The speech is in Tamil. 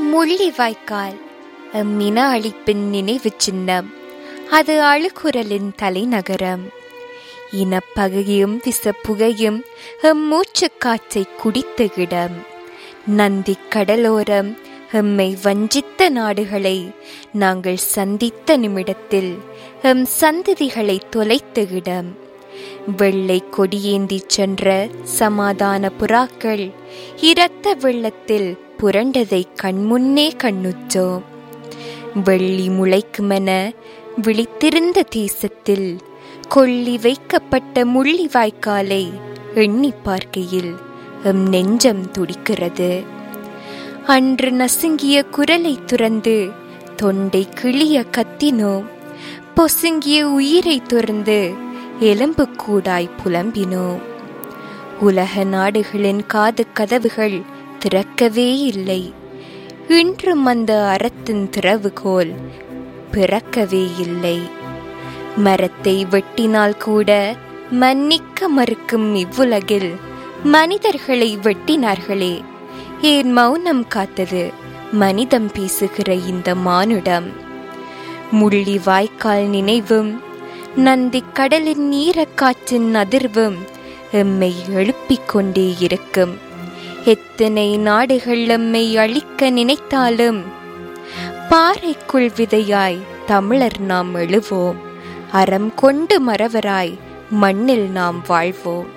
முள்ளிவாய்க்கால் அம்மின அழிப்பின் நினைவு சின்னம் அது அழுகுரலின் தலைநகரம் இனப்பகையும் விசப்புகையும் எம் மூச்சுக் காற்றை குடித்த இடம் நந்தி கடலோரம் எம்மை வஞ்சித்த நாடுகளை நாங்கள் சந்தித்த நிமிடத்தில் எம் சந்ததிகளை தொலைத்த இடம் வெள்ளை கொடியேந்தி சென்ற சமாதான புறாக்கள் இரத்த வெள்ளத்தில் புரண்டதை கண்முன்னே கண்ணுற்றோம் வெள்ளி முளைக்குமென விழித்திருந்த தேசத்தில் கொள்ளி வைக்கப்பட்ட முள்ளிவாய்க்காலை எண்ணி பார்க்கையில் எம் நெஞ்சம் துடிக்கிறது அன்று நசுங்கிய குரலை துறந்து தொண்டை கிளிய கத்தினோம் பொசுங்கிய உயிரை துறந்து எலும்பு கூடாய் புலம்பினோம் உலக நாடுகளின் காது கதவுகள் திறக்கவே இல்லை இன்றும் அந்த அறத்தின் திறவுகோல் பிறக்கவே இல்லை மரத்தை வெட்டினால் கூட மன்னிக்க மறுக்கும் இவ்வுலகில் மனிதர்களை வெட்டினார்களே ஏன் மௌனம் காத்தது மனிதம் பேசுகிற இந்த மானுடம் முள்ளி வாய்க்கால் நினைவும் நந்தி கடலின் நீரக்காற்றின் அதிர்வும் எம்மை எழுப்பிக் கொண்டே இருக்கும் எத்தனை நாடுகள் எம்மை அழிக்க நினைத்தாலும் பாறைக்குள் விதையாய் தமிழர் நாம் எழுவோம் அறம் கொண்டு மறவராய் மண்ணில் நாம் வாழ்வோம்